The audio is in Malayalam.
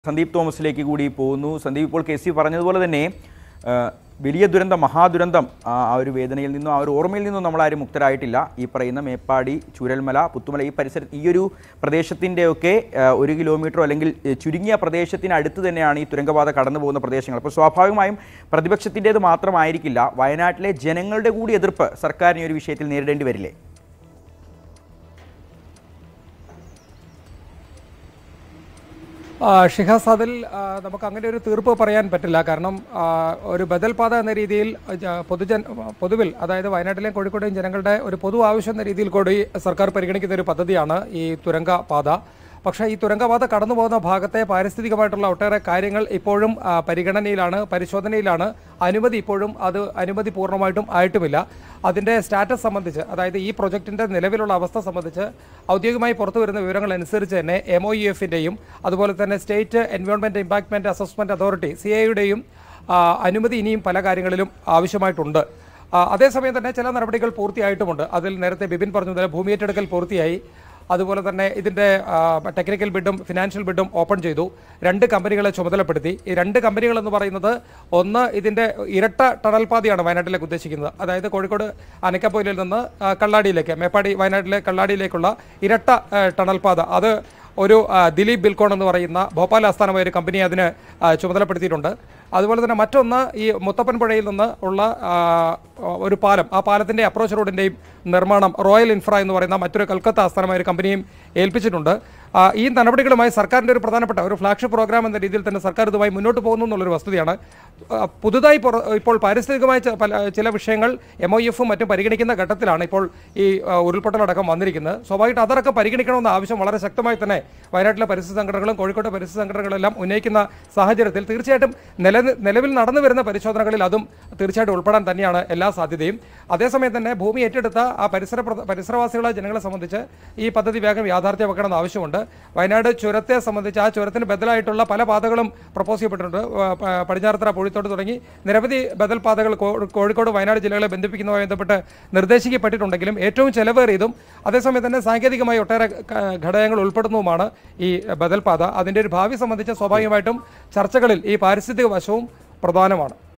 സന്ദീപ് തോമസിലേക്ക് കൂടി പോകുന്നു സന്ദീപ് ഇപ്പോൾ കെ സി പറഞ്ഞതുപോലെ തന്നെ ആ, വലിയ ദുരന്തം മഹാദുരന്തം ആ ആ ഒരു വേദനയിൽ നിന്നും ആ ഒരു ഓർമ്മയിൽ നിന്നും നമ്മളാരും മുക്തരായിട്ടില്ല ഈ പറയുന്ന മേപ്പാടി ചുരൽമല പുത്തുമല ഈ പരിസര ഈ ഒരു പ്രദേശത്തിൻ്റെയൊക്കെ ആ, ഒരു കിലോമീറ്ററോ അല്ലെങ്കിൽ ഏ, ചുരുങ്ങിയ പ്രദേശത്തിന് അടുത്ത് തന്നെയാണ് ഈ തുരങ്കപാത കടന്നു പോകുന്ന പ്രദേശങ്ങൾ അപ്പോൾ സ്വാഭാവികമായും പ്രതിപക്ഷത്തിൻ്റേത് മാത്രമായിരിക്കില്ല വയനാട്ടിലെ ജനങ്ങളുടെ കൂടി എതിർപ്പ് സർക്കാരിന് ഈ ഒരു വിഷയത്തിൽ നേരിടേണ്ടി വരില്ലേ ആ, ഷിഹാസ് അതിൽ ആ, നമുക്ക് അങ്ങനെ ഒരു തീർപ്പ് പറയാൻ പറ്റില്ല കാരണം ആ, ഒരു ബദൽ പാത എന്ന രീതിയിൽ ജ- പൊതുജൻ പൊതുവിൽ അതായത് വയനാട്ടിലെയും കോഴിക്കോടെയും ജനങ്ങളുടെ ഒരു പൊതു ആവശ്യം എന്ന രീതിയിൽ കൂടി സർക്കാർ പരിഗണിക്കുന്ന ഒരു പദ്ധതിയാണ് ഈ തുരങ്ക പാത പക്ഷേ ഈ തുരങ്കപാത കടന്നു പോകുന്ന ഭാഗത്തെ പാരിസ്ഥിതികമായിട്ടുള്ള ഒട്ടേറെ കാര്യങ്ങൾ ഇപ്പോഴും ആ, പരിഗണനയിലാണ് പരിശോധനയിലാണ് അനുമതി ഇപ്പോഴും അത് അനുമതി പൂർണ്ണമായിട്ടും ആയിട്ടുമില്ല അതിൻ്റെ സ്റ്റാറ്റസ് സംബന്ധിച്ച് അതായത് ഈ പ്രൊജക്ടിൻ്റെ നിലവിലുള്ള അവസ്ഥ സംബന്ധിച്ച് ഔദ്യോഗികമായി പുറത്തു വരുന്ന വിവരങ്ങൾ അനുസരിച്ച് തന്നെ എം ഒ ഇ എഫിൻ്റെയും അതുപോലെ തന്നെ state environment impact assessment authority C എയുടെയും അനുമതി ഇനിയും പല കാര്യങ്ങളിലും ആവശ്യമായിട്ടുണ്ട് ആ, അതേസമയം തന്നെ ചില നടപടികൾ പൂർത്തിയായിട്ടുമുണ്ട് അതിൽ നേരത്തെ ബിപിൻ പറഞ്ഞതുപോലെ ഭൂമി ഏറ്റെടുക്കൽ പൂർത്തിയായി അതുപോലെ തന്നെ ഇതിൻ്റെ ആ, ടെക്നിക്കൽ ബിഡും ഫിനാൻഷ്യൽ ബിഡും ഓപ്പൺ ചെയ്തു രണ്ട് കമ്പനികളെ ചുമതലപ്പെടുത്തി ഈ രണ്ട് കമ്പനികൾ എന്ന് പറയുന്നത് ഒന്ന് ഇതിൻ്റെ ഇരട്ട ടണൽ പാതയാണ് വയനാട്ടിലേക്ക് ഉദ്ദേശിക്കുന്നത് അതായത് കോഴിക്കോട് അനക്കപ്പൊയിലിൽ നിന്ന് ആ, കള്ളാടിയിലേക്ക് മേപ്പാടി വയനാട്ടിലെ കള്ളാടിയിലേക്കുള്ള ഇരട്ട ആ, ടണൽ പാത അത് ഒരു ആ, ദിലീപ് ബിൽക്കോൺ എന്ന് പറയുന്ന ഭോപ്പാൽ ആസ്ഥാനമായ ഒരു കമ്പനി അതിന് ആ, ചുമതലപ്പെടുത്തിയിട്ടുണ്ട് അതുപോലെ തന്നെ മറ്റൊന്ന് ഈ മുത്തപ്പൻപുഴയിൽ നിന്ന് ഉള്ള ആ, ഒരു പാലം ആ പാലത്തിൻ്റെ അപ്രോച്ച് റോഡിൻ്റെയും നിർമ്മാണം റോയൽ ഇൻഫ്ര എന്ന് പറയുന്ന മറ്റൊരു കൽക്കത്ത ആസ്ഥാനമായ ഒരു കമ്പനിയും ഏൽപ്പിച്ചിട്ടുണ്ട് ആ, ഈ നടപടികളുമായി സർക്കാരിൻ്റെ ഒരു പ്രധാനപ്പെട്ട ഒരു ഫ്ലാഗ്ഷിപ്പ് പ്രോഗ്രാം എന്ന രീതിയിൽ തന്നെ സർക്കാർ ഇതുമായി മുന്നോട്ട് പോകുന്നു എന്നുള്ളൊരു വസ്തുതയാണ് ആ, പുതുതായി പുറ- ഇപ്പോൾ പാരിസ്ഥിതികമായ ച- പല ചില വിഷയങ്ങൾ എം ഒ എഫും മറ്റും പരിഗണിക്കുന്ന ഘട്ടത്തിലാണ് ഇപ്പോൾ ഈ ആ, ഉരുൾപൊട്ടലടക്കം വന്നിരിക്കുന്നത് സ്വാഭാവികമായിട്ട് അതൊക്കെ പരിഗണിക്കണമെന്ന ആവശ്യം വളരെ ശക്തമായി തന്നെ വയനാട്ടിലെ പരിസ്ഥിതി സംഘടനകളും കോഴിക്കോട്ടെ പരിസ്ഥിതി സംഘടനകളെല്ലാം ഉന്നയിക്കുന്ന സാഹചര്യത്തിൽ തീർച്ചയായിട്ടും നില നിലവിൽ നടന്നു വരുന്ന പരിശോധനകളിൽ അതും തീർച്ചയായിട്ടും ഉൾപ്പെടാൻ തന്നെയാണ് എല്ലാ സാധ്യതയും അതേസമയം തന്നെ ഭൂമി ഏറ്റെടുത്ത ആ പരിസര പ്ര- പരിസരവാസികളായ ജനങ്ങളെ സംബന്ധിച്ച് ഈ പദ്ധതി വേഗം യാഥാർത്ഥ്യമാക്കണമെന്ന് ആവശ്യമുണ്ട് വയനാട് ചുരത്തെ സംബന്ധിച്ച് ആ ചുരത്തിന് ബദലായിട്ടുള്ള പല പാതകളും പ്രപ്പോസ് ചെയ്യപ്പെട്ടിട്ടുണ്ട് ആ, പ- പടിഞ്ഞാറത്തറ പൂഴിത്തോട് തുടങ്ങി നിരവധി ബദൽ പാതകൾ കോ- കോഴിക്കോട് വയനാട് ജില്ലകളെ ബന്ധിപ്പിക്കുന്നതുമായി ബന്ധപ്പെട്ട് നിർദ്ദേശിക്കപ്പെട്ടിട്ടുണ്ടെങ്കിലും ഏറ്റവും ചെലവേറിയതും അതേസമയം തന്നെ സാങ്കേതികമായി ഒട്ടേറെ ക- ഘടകങ്ങൾ ഉൾപ്പെടുന്നതുമാണ് ഈ ബദൽ പാത അതിൻ്റെ ഒരു ഭാവി സംബന്ധിച്ച് സ്വാഭാവികമായിട്ടും ചർച്ചകളിൽ ഈ പാരിസ്ഥിതിക വശവും പ്രധാനമാണ്